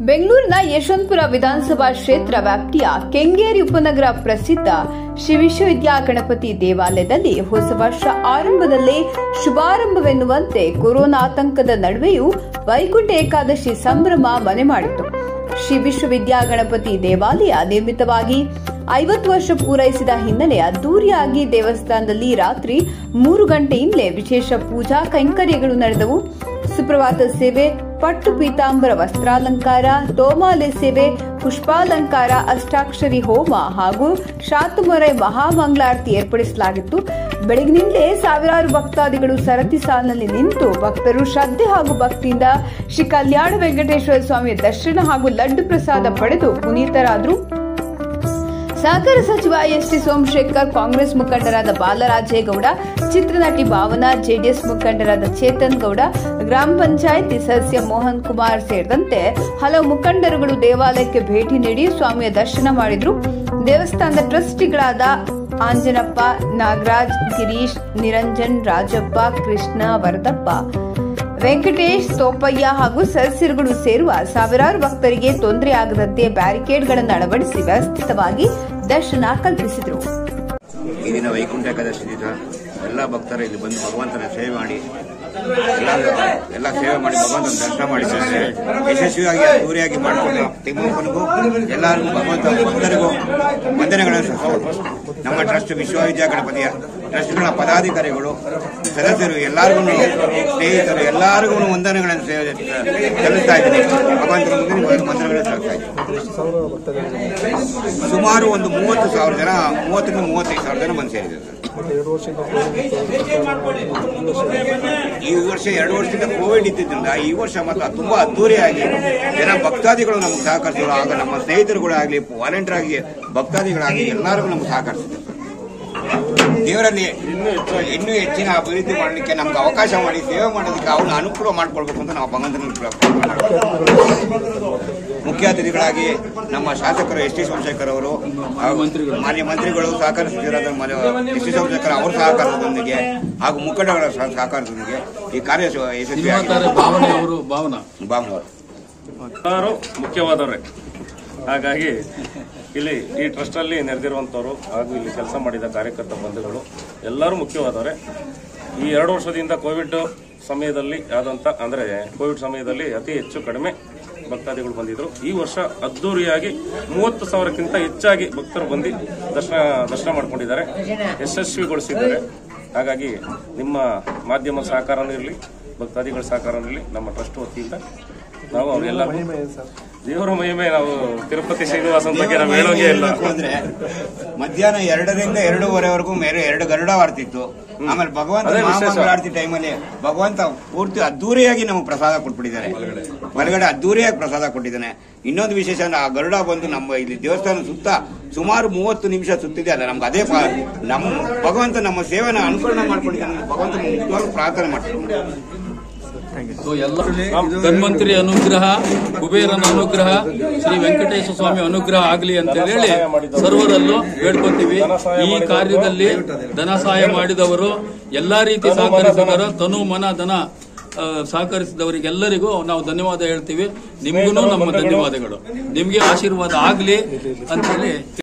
ಬೆಂಗಳೂರಿನ ಯಶವಂತಪುರ ವಿಧಾನಸಭಾ ಕ್ಷೇತ್ರ ವ್ಯಾಪ್ತಿಯ ಕೆಂಗೇರಿ ಉಪನಗರ ಪ್ರಸಿದ್ಧ ಶ್ರೀ ವಿಶ್ವವಿದ್ಯಾ ಗಣಪತಿ ದೇವಾಲಯದಲ್ಲಿ ಹೊಸ ವರ್ಷ ಆರಂಭದಲ್ಲೇ ಶುಭಾರಂಭವೆನ್ನುವಂತೆ ಕೊರೋನಾ ಆತಂಕದ ನಡುವೆಯೂ ವೈಕುಂಠ ಏಕಾದಶಿ ಸಂಭ್ರಮ ಮನೆ ಮಾಡಿತು ಶ್ರೀ ವಿಶ್ವವಿದ್ಯಾ ಗಣಪತಿ ದೇವಾಲಯ ನಿರ್ಮಿತವಾಗಿ ಐವತ್ತು ವರ್ಷ ಪೂರೈಸಿದ ಹಿನ್ನೆಲೆ ಅದ್ದೂರಿಯಾಗಿ ದೇವಸ್ಥಾನದಲ್ಲಿ ರಾತ್ರಿ ಮೂರು ಗಂಟೆಯಿಂದಲೇ ವಿಶೇಷ ಪೂಜಾ ಕೈಂಕರ್ಯಗಳು ನಡೆದವು ಸುಪ್ರಭಾತ ಸೇವೆ ಪಟ್ಟು ಪೀತಾಂಬರ ವಸ್ತ್ರಾಲಂಕಾರ ತೋಮಾಲೆ ಸೇವೆ ಪುಷ್ಪಾಲಂಕಾರ ಅಷ್ಟಾಕ್ಷರಿ ಹೋಮ ಹಾಗೂ ಶಾತುಮೊರೆ ಮಹಾಮಂಗಳಾರತಿ ಏರ್ಪಡಿಸಲಾಗಿತ್ತು ಬೆಳಗಿನಿಂದಲೇ ಸಾವಿರಾರು ಭಕ್ತಾದಿಗಳು ಸರತಿ ಸಾಲಿನಲ್ಲಿ ನಿಂತು ಭಕ್ತರು ಶ್ರದ್ಧೆ ಹಾಗೂ ಭಕ್ತಿಯಿಂದ ಶ್ರೀ ಕಲ್ಯಾಣ ವೆಂಕಟೇಶ್ವರ ಸ್ವಾಮಿಯ ದರ್ಶನ ಹಾಗೂ ಲಡ್ಡು ಪ್ರಸಾದ ಪಡೆದು ಪುನೀತರಾದರು ಸಹಕಾರ ಸಚಿವ ಎಸ್ ಟಿ ಸೋಮಶೇಖರ್ ಕಾಂಗ್ರೆಸ್ ಮುಖಂಡರಾದ ಬಾಲರಾಜೇಗೌಡ ಚಿತ್ರನಟಿ ಭಾವನಾ ಜೆಡಿಎಸ್ ಮುಖಂಡರಾದ ಚೇತನ್ ಗೌಡ ಗ್ರಾಮ ಪಂಚಾಯಿತಿ ಸದಸ್ಯ ಮೋಹನ್ ಕುಮಾರ್ ಸೇರಿದಂತೆ ಹಲವು ಮುಖಂಡರುಗಳು ದೇವಾಲಯಕ್ಕೆ ಭೇಟಿ ನೀಡಿ ಸ್ವಾಮಿಯ ದರ್ಶನ ಮಾಡಿದ್ರು ದೇವಸ್ಥಾನದ ಟ್ರಸ್ಟಿಗಳಾದ ಆಂಜನಪ್ಪ ನಾಗರಾಜ್ ಗಿರೀಶ್ ನಿರಂಜನ್ ರಾಜಪ್ಪ ಕೃಷ್ಣ ವರದಪ್ಪ ವೆಂಕಟೇಶ್ ಸೋಪಯ್ಯ ಹಾಗೂ ಸದಸ್ಯರುಗಳು ಸೇರುವ ಸಾವಿರಾರು ಭಕ್ತರಿಗೆ ತೊಂದರೆಯಾಗದಂತೆ ಬ್ಯಾರಿಕೇಡ್ಗಳನ್ನು ಅಳವಡಿಸಿ ವ್ಯವಸ್ಥಿತವಾಗಿ ದರ್ಶನ ಕಲ್ಪಿಸಿದರು ಈ ದಿನ ವೈಕುಂಠ ಏಕಾದಶಿ ದಿನ ಎಲ್ಲ ಭಕ್ತರು ಇಲ್ಲಿ ಬಂದು ಭಗವಂತನ ಸೇವೆ ಮಾಡಿ ಎಲ್ಲ ಎಲ್ಲ ಸೇವೆ ಮಾಡಿ ಭಗವಂತನ ದರ್ಶನ ಮಾಡಿದ್ದಾರೆ ಯಶಸ್ವಿಯಾಗಿ ಅದ್ದೂರಿಯಾಗಿ ಮಾಡಿಕೊಂಡು ತಿಮ್ಮಪ್ಪನಿಗೂ ಎಲ್ಲರಿಗೂ ಭಗವಂತ ಭಕ್ತರಿಗೂ ವಂದನೆಗಳನ್ನು ಸಲ್ಲಿಸ್ತಾರೆ ನಮ್ಮ ಟ್ರಸ್ಟ್ ವಿಶ್ವವಿದ್ಯಾ ಗಣಪತಿಯ ಟ್ರಸ್ಟ್ಗಳ ಪದಾಧಿಕಾರಿಗಳು ಸದಸ್ಯರು ಎಲ್ಲರಿಗೂ ಸ್ನೇಹಿತರು ಎಲ್ಲರಿಗೂ ವಂದನೆಗಳನ್ನು ಸೇವೆ ಸಲ್ಲಿಸ್ತಾ ಇದ್ದೀನಿ ಭಗವಂತನ ಮುಂದೆ ವಂದನೆಗಳನ್ನು ಸಲ್ಲಿಸ್ತಾ ಇದ್ದೀನಿ ಸುಮಾರು ಒಂದು ಮೂವತ್ತು ಸಾವಿರ ಜನ ಮೂವತ್ತರಿಂದ ಮೂವತ್ತೈದು ಸಾವಿರ ಜನ ಬಂದು ಸೇರಿದ್ದಾರೆ ಈ ವರ್ಷ ಎರಡು ವರ್ಷದಿಂದ ಕೋವಿಡ್ ಇದ್ದಿದ್ದರಿಂದ ಈ ವರ್ಷ ಮಾತ್ರ ತುಂಬಾ ಅದ್ದೂರಿಯಾಗಿ ಜನ ಭಕ್ತಾದಿಗಳು ನಮಗೆ ಸಹಕರಿಸಿದ್ರು ಆಗ ನಮ್ಮ ಸ್ನೇಹಿತರುಗಳಾಗಲಿ ವಾಲಂಟಿಯರ್ ಆಗಿ ಭಕ್ತಾದಿಗಳಾಗಲಿ ಎಲ್ಲರಿಗೂ ನಮ್ಗೆ ಸಹಕರಿಸಿದ್ರು ದೇವರಲ್ಲಿ ಇನ್ನೂ ಹೆಚ್ಚಿನ ಅಭಿವೃದ್ಧಿ ಮಾಡಲಿಕ್ಕೆ ನಮ್ಗೆ ಅವಕಾಶ ಮಾಡಿ ಸೇವೆ ಮಾಡೋದಕ್ಕೆ ಅವ್ರನ್ನ ಅನುಕೂಲ ಮಾಡ್ಕೊಳ್ಬೇಕು ಅಂತ ನಾವು ಭಗವಂತನ ಪ್ರಾರ್ಥನೆ ಮುಖ್ಯ ಅತಿಥಿಗಳಾಗಿ ನಮ್ಮ ಶಾಸಕರು ಎಸ್ ಟಿ ಸೋಮಶೇಖರ್ ಅವರು ಹಾಗೂ ಮಾನ್ಯ ಮಂತ್ರಿಗಳು ಸಹಕರಿಸುತ್ತಿರೋದ ಎಸ್ ಟಿ ಸೋಮಶೇಖರ್ ಅವರ ಸಹಕಾರದೊಂದಿಗೆ ಹಾಗೂ ಮುಖಂಡಗಳ ಸಹ- ಸಹಕಾರದೊಂದಿಗೆ ಈ ಕಾರ್ಯ ಯಶಸ್ವಿಯಾಗಿದೆ ಭಾವನೆ ಅವರು ಭಾವನಾ ಭಾವನವರು ಎಲ್ಲರೂ ಮುಖ್ಯವಾದವ್ರೆ ಹಾಗಾಗಿ ಇಲ್ಲಿ ಈ ಟ್ರಸ್ಟಲ್ಲಿ ನೆರೆದಿರುವಂಥವ್ರು ಹಾಗೂ ಇಲ್ಲಿ ಕೆಲಸ ಮಾಡಿದ ಕಾರ್ಯಕರ್ತ ಬಂಧುಗಳು ಎಲ್ಲರೂ ಮುಖ್ಯವಾದವ್ರೆ ಈ ಎರಡು ವರ್ಷದಿಂದ ಕೋವಿಡ್ ಸಮಯದಲ್ಲಿ ಆದಂಥ ಅಂದರೆ ಕೋವಿಡ್ ಸಮಯದಲ್ಲಿ ಅತಿ ಹೆಚ್ಚು ಕಡಿಮೆ ಭಕ್ತಾದಿಗಳು ಬಂದಿದ್ರು ಈ ವರ್ಷ ಅದ್ದೂರಿಯಾಗಿ ಮೂವತ್ತು ಸಾವಿರಕ್ಕಿಂತ ಹೆಚ್ಚಾಗಿ ಭಕ್ತರು ಬಂದು ದರ್ಶನ ದರ್ಶನ ಮಾಡ್ಕೊಂಡಿದ್ದಾರೆ ಯಶಸ್ವಿಗೊಳಿಸಿದ್ದಾರೆ ಹಾಗಾಗಿ ನಿಮ್ಮ ಮಾಧ್ಯಮ ಸಹಕಾರನೂ ಇರಲಿ ಭಕ್ತಾದಿಗಳ ಸಹಕಾರನೂ ಇರಲಿ ನಮ್ಮ ಟ್ರಸ್ಟ್ ವತಿಯಿಂದ ನಾವು ಅವರೆಲ್ಲ ದೇವರ ಮಹಿಮೆ ನಾವು ತಿರುಪತಿ ಶ್ರೀನಿವಾಸನ ಬಗ್ಗೆ ನಾವು ಹೇಳೋಂಗೆ ಇಲ್ಲ ಹೇಳ್ಬೇಕು ಅಂದ್ರೆ ಮಧ್ಯಾಹ್ನ ಎರಡರಿಂದ ಎರಡೂವರೆವರೆಗೂ ಮೇಲೆ ಎರಡು ಗರುಡ ಆಡ್ತಿತ್ತು ಆಮೇಲೆ ಭಗವಂತ ಅದೇ ವಿಶೇಷ. ಮಹಾಮಂಗಳಾರತಿ ಟೈಮಲ್ಲಿ ಭಗವಂತ ಪೂರ್ತಿ ಅದ್ದೂರಿಯಾಗಿ ನಮಗೆ ಪ್ರಸಾದ ಕೊಟ್ಬಿಟ್ಟಿದ್ದಾರೆ ಒಳಗಡೆ ಅದ್ದೂರಿಯಾಗಿ ಪ್ರಸಾದ ಕೊಟ್ಟಿದ್ದಾನೆ ಇನ್ನೊಂದು ವಿಶೇಷ ಅಂದ್ರೆ ಆ ಗರುಡ ಬಂದು ನಮ್ಮ ಇಲ್ಲಿ ದೇವಸ್ಥಾನ ಸುತ್ತ ಸುಮಾರು ಮೂವತ್ತು ನಿಮಿಷ ಸುತ್ತಿದೆ ಅಲ್ಲ ನಮ್ಗೆ ಅದೇ ಪಾ- ನಮ್ಮ ಭಗವಂತ ನಮ್ಮ ಸೇವೆನ ಅನುಕರಣೆ ಮಾಡ್ಕೊಂಡಿದ್ದಾನೆ ಭಗವಂತ ನಿಜವಾಗ್ಲೂ ಪ್ರಾರ್ಥನೆ ಮಾಡ್ತೀವಿ ಸೊ ಎಲ್ಲ ಧನ್ವಂತರಿ ಅನುಗ್ರಹ ಕುಬೇರನ ಅನುಗ್ರಹ ಶ್ರೀ ವೆಂಕಟೇಶ್ವರ ಸ್ವಾಮಿ ಅನುಗ್ರಹ ಆಗಲಿ ಅಂತ ಹೇಳಿ ಸರ್ವರಲ್ಲೂ ಬೇಡ್ಕೊತೀವಿ ಈ ಕಾರ್ಯದಲ್ಲಿ ಧನ ಸಹಾಯ ಮಾಡಿದವರು ಎಲ್ಲಾ ರೀತಿ ಸಹಕರಿಸಿದವರು ತನು ಮನ ಧನ ಆ, ಸಹಕರಿಸಿದವರಿಗೆಲ್ಲರಿಗೂ ನಾವು ಧನ್ಯವಾದ ಹೇಳ್ತೀವಿ ನಿಮ್ಗೂ ನಮ್ಮ ಧನ್ಯವಾದಗಳು ನಿಮ್ಗೆ ಆಶೀರ್ವಾದ ಆಗ್ಲಿ ಅಂತ ಹೇಳಿ